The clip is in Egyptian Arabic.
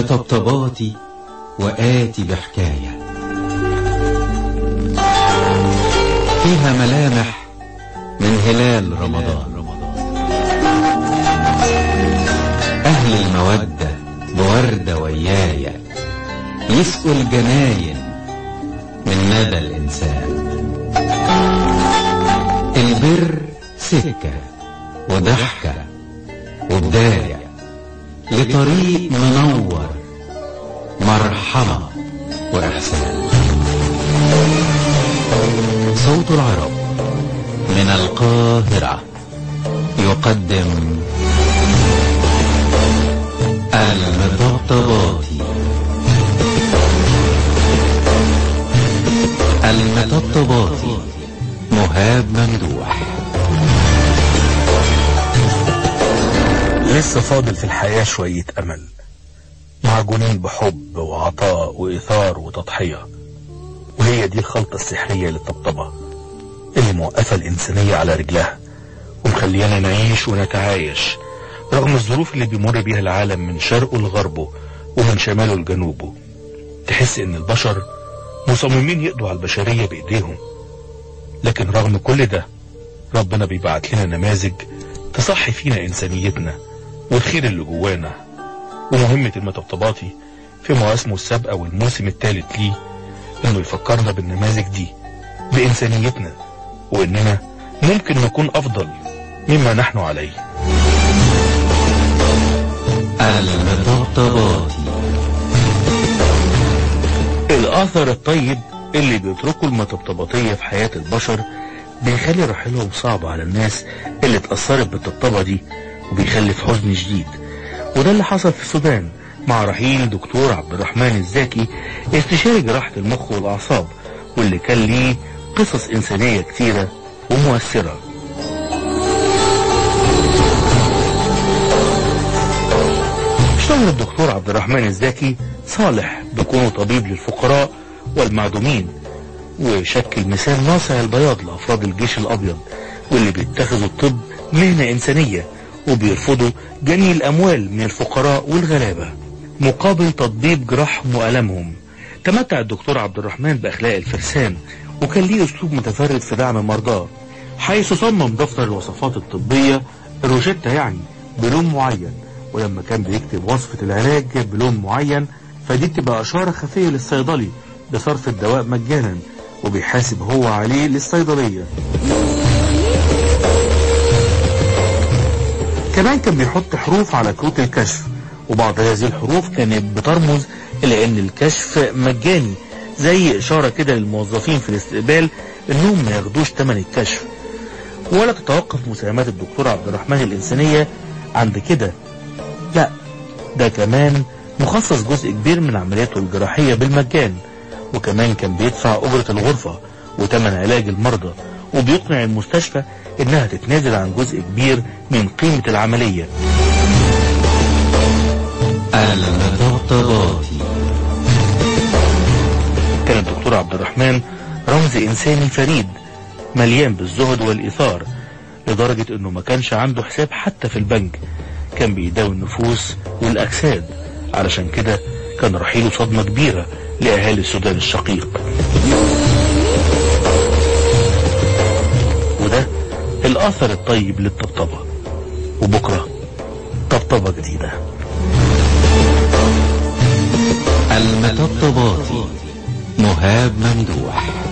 المطبطبات وآتي بحكاية فيها ملامح من هلال رمضان أهل المودة بوردة ويايا يسقوا الجناين من ندى الإنسان البر سكة وضحكة وبداية لطريق منور مرحمة وإحسان صوت العرب من القاهرة يقدم المطبطباتي المطبطباتي مهاب ممدوح لسه فاضل في الحياة شوية أمل معجونين بحب وعطاء وإثار وتضحية وهي دي الخلطة السحرية للطبطبة اللي موقفة الإنسانية على رجلها ومخليانا نعيش ونتعايش رغم الظروف اللي بيمر بيها العالم من شرقه لغربه ومن شماله لجنوبه تحس ان البشر مصممين يقضوا على البشرية بإيديهم لكن رغم كل ده ربنا بيبعت لنا نماذج تصحي فينا إنسانيتنا والخير اللي جوانا ومهمة المطبطباتي في مواسمه السابقة والموسم الثالث ليه انه يفكرنا بالنماذج دي بإنسانيتنا وإننا ممكن نكون أفضل مما نحن عليه المطبطباتي الأثر الطيب اللي بيتركه المطبطباتية في حياة البشر بيخلي رحيلهم صعب على الناس اللي اتأثرت بالطبطبة دي وبيخلف حزن شديد وده اللي حصل في السودان مع رحيل دكتور عبد الرحمن الزاكي استشاري جراحة المخ والأعصاب واللي كان ليه قصص إنسانية كتيرة ومؤثرة اشتهر الدكتور عبد الرحمن الزاكي صالح بكونه طبيب للفقراء والمعدومين وشكل مثال ناصع البياض لأفراد الجيش الأبيض واللي بيتخذوا الطب مهنة إنسانية وبيرفضوا جني الأموال من الفقراء والغلابة مقابل تطبيب جراحهم وألمهم تمتع الدكتور عبد الرحمن بأخلاق الفرسان وكان ليه أسلوب متفرد في دعم مرضاه حيث صمم دفتر الوصفات الطبية الروشتة يعني بلون معين ولما كان بيكتب وصفة العلاج بلون معين فدي بتبقى إشارة خفية للصيدلي بصرف الدواء مجانا وبيحاسب هو عليه للصيدلية كمان كان بيحط حروف على كروت الكشف وبعض هذه الحروف كانت بترمز إلى أن الكشف مجاني زي إشارة كده للموظفين في الاستقبال أنهم ما ياخدوش ثمن الكشف ولا تتوقف مساهمات الدكتور عبد الرحمن الإنسانية عند كده لا ده كمان مخصص جزء كبير من عملياته الجراحية بالمجان وكمان كان بيدفع أجرة الغرفة وتمن علاج المرضى وبيقنع المستشفى إنها تتنازل عن جزء كبير من قيمة العملية المطبطباتي كان الدكتور عبد الرحمن رمز إنساني فريد مليان بالزهد والإثار لدرجة إنه ما كانش عنده حساب حتى في البنك كان بيداوي النفوس والأجساد علشان كده كان رحيله صدمة كبيرة لأهالي السودان الشقيق وده الأثر الطيب للطبطبة وبكرة طبطبة جديدة المطبطباتي مهاب ممدوح